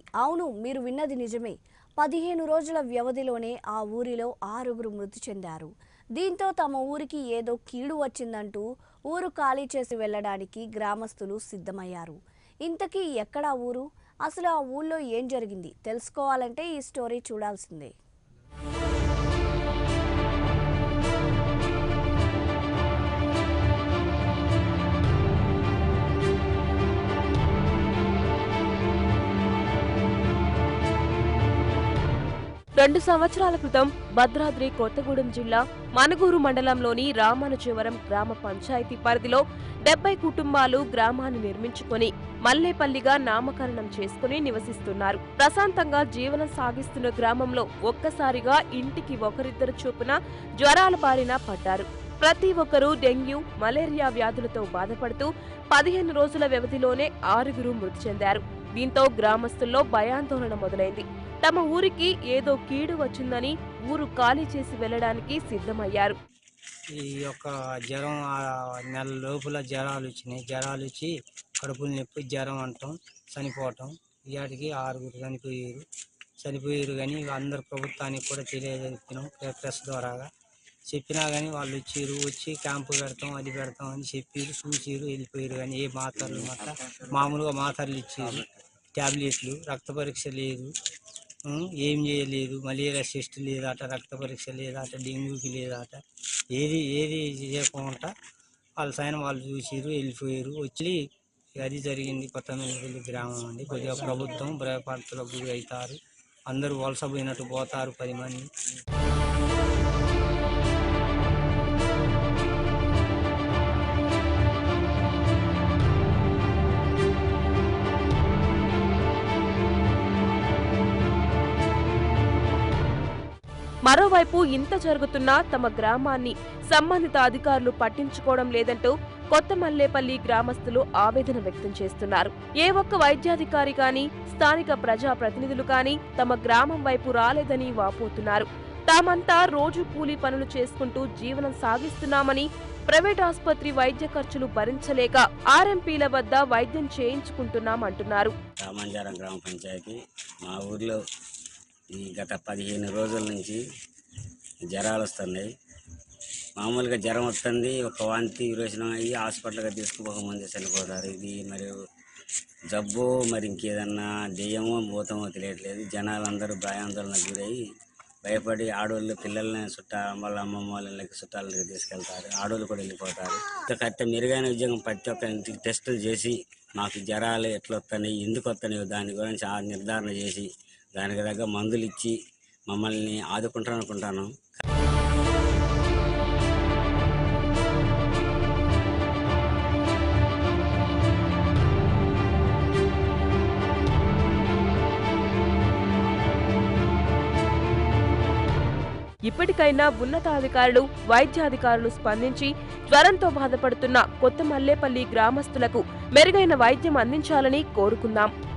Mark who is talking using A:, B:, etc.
A: అవును మీరు విన్నది నిజమే పదిహేను రోజుల వ్యవధిలోనే ఆ ఊరిలో ఆరుగురు మృతి చెందారు దీంతో తమ ఊరికి ఏదో కీడు వచ్చిందంటూ ఊరు ఖాళీ చేసి వెళ్ళడానికి గ్రామస్తులు సిద్ధమయ్యారు ఇంతకీ ఎక్కడా ఊరు అసలు ఆ ఊళ్ళో ఏం జరిగింది తెలుసుకోవాలంటే ఈ స్టోరీ చూడాల్సిందే
B: రెండు సంవత్సరాల క్రితం భద్రాద్రి కొత్తగూడెం జిల్లా మనుగూరు మండలంలోని రామానుజవరం గ్రామ పంచాయతీ పరిధిలో డెబ్బై కుటుంబాలు గ్రామాన్ని నిర్మించుకొని మల్లేపల్లిగా నామకరణం చేసుకుని నివసిస్తున్నారు ప్రశాంతంగా జీవనం సాగిస్తున్న గ్రామంలో ఒక్కసారిగా ఇంటికి ఒకరిద్దరు చొప్పున జ్వరాల బారిన పడ్డారు ప్రతి ఒక్కరూ డెంగ్యూ మలేరియా వ్యాధులతో బాధపడుతూ పదిహేను రోజుల వ్యవధిలోనే ఆరుగురు మృతి చెందారు దీంతో గ్రామస్తుల్లో భయాందోళన మొదలైంది తమ ఊరికి ఏదో కీడు వచ్చిందని ఊరు ఖాళీ చేసి వెళ్లడానికి సిద్ధమయ్యారు
C: ఈ యొక్క జ్వరం ఆ నెల లోపల జ్వరాలు వచ్చినాయి జ్వరాలు వచ్చి కడుపులు నొప్పి జ్వరం అంటాం చనిపోవటం ఇవాటికి ఆరుగురు చనిపోయారు చనిపోయారు కానీ అందరు ప్రభుత్వానికి కూడా తెలియజెప్పినాం ప్రె- ప్రెస్ ద్వారాగా చెప్పినా కానీ వాళ్ళు వచ్చారు వచ్చి క్యాంపు పెడతాం అది పెడతాం అని చెప్పారు చూసిరు వెళ్ళిపోయారు కానీ ఏ మాత్రలు మాట మామూలుగా మాత్రలు ఇచ్చారు ట్యాబ్లెట్లు రక్త పరీక్ష లేదు ఉం, ఏం చేయలేదు మలేరియా టెస్ట్ లేదట రక్త పరీక్ష లేదట డెంగ్యూకి లేదట ఏది ఏది చేయకుండా వాళ్ళ సైన్ వాళ్ళు చూసిరు వెళ్ళిపోయారు వచ్చి అది జరిగింది కొత్త మెల్లపల్లి గ్రామం అండి కొద్దిగా ప్రభుత్వం భయపడతలకు గురి అవుతారు అందరూ వలస పోయినట్టు పోతారు పది మంది
B: మరోవైపు ఇంత జరుగుతున్నా తమ గ్రామాన్ని సంబంధిత అధికారులు పట్టించుకోవడం లేదంటూ కొత్త మల్లేపల్లి గ్రామస్తులు ఆవేదన వ్యక్తం చేస్తున్నారు ఏ ఒక్క వైద్యాధికారి కానీ స్థానిక ప్రజా ప్రతినిధులు కానీ తమ గ్రామం వైపు రాలేదని వాపోతున్నారు తామంతా రోజు కూలీ పనులు చేసుకుంటూ జీవనం సాగిస్తున్నామని ప్రైవేట్ ఆసుపత్రి వైద్య ఖర్చులు భరించలేక ఆర్ఎంపీల వద్ద వైద్యం చేయించుకుంటున్నామంటున్నారు
D: రామంజారం గ్రామ పంచాయతీ మా ఊర్లో ఈ గత పదిహేను రోజుల నుంచి జ్వరాలు వస్తున్నాయి మామూలుగా జ్వరం వస్తుంది ఒక వాంతి విరోచనం అయ్యి హాస్పిటల్గా తీసుకుపోకముందే చనిపోతారు ఇది మరి జబ్బు మరి ఇంకేదన్నా దెయ్యమో భూతమో తెలియట్లేదు జనాలందరూ భయాందోళనకు గురయ్యి భయపడి ఆడవాళ్ళు పిల్లల్ని చుట్టా వాళ్ళ అమ్మమ్మ వాళ్ళకి చుట్టాలకి తీసుకెళ్తారు ఆడవాళ్ళు కూడా వెళ్ళిపోతారు కరెక్ట్ మెరుగైన ఉద్యోగం ప్రతి ఒక్క ఇంటికి టెస్టులు చేసి మాకు జ్వరాలు ఎట్లా వస్తున్నాయి ఎందుకు వస్తున్నాయి దాని గురించి ఆ నిర్ధారణ చేసి దానికి తగ్గ మందులు ఇచ్చి మమ్మల్ని ఆదుకుంటాను అనుకుంటాను
B: ఇప్పటికైనా ఉన్నతాధికారులు వైద్యాధికారులు స్పందించి జ్వరంతో బాధపడుతున్న కొత్త మల్లేపల్లి గ్రామస్తులకు మెరుగైన వైద్యం అందించాలని కోరుకుందాం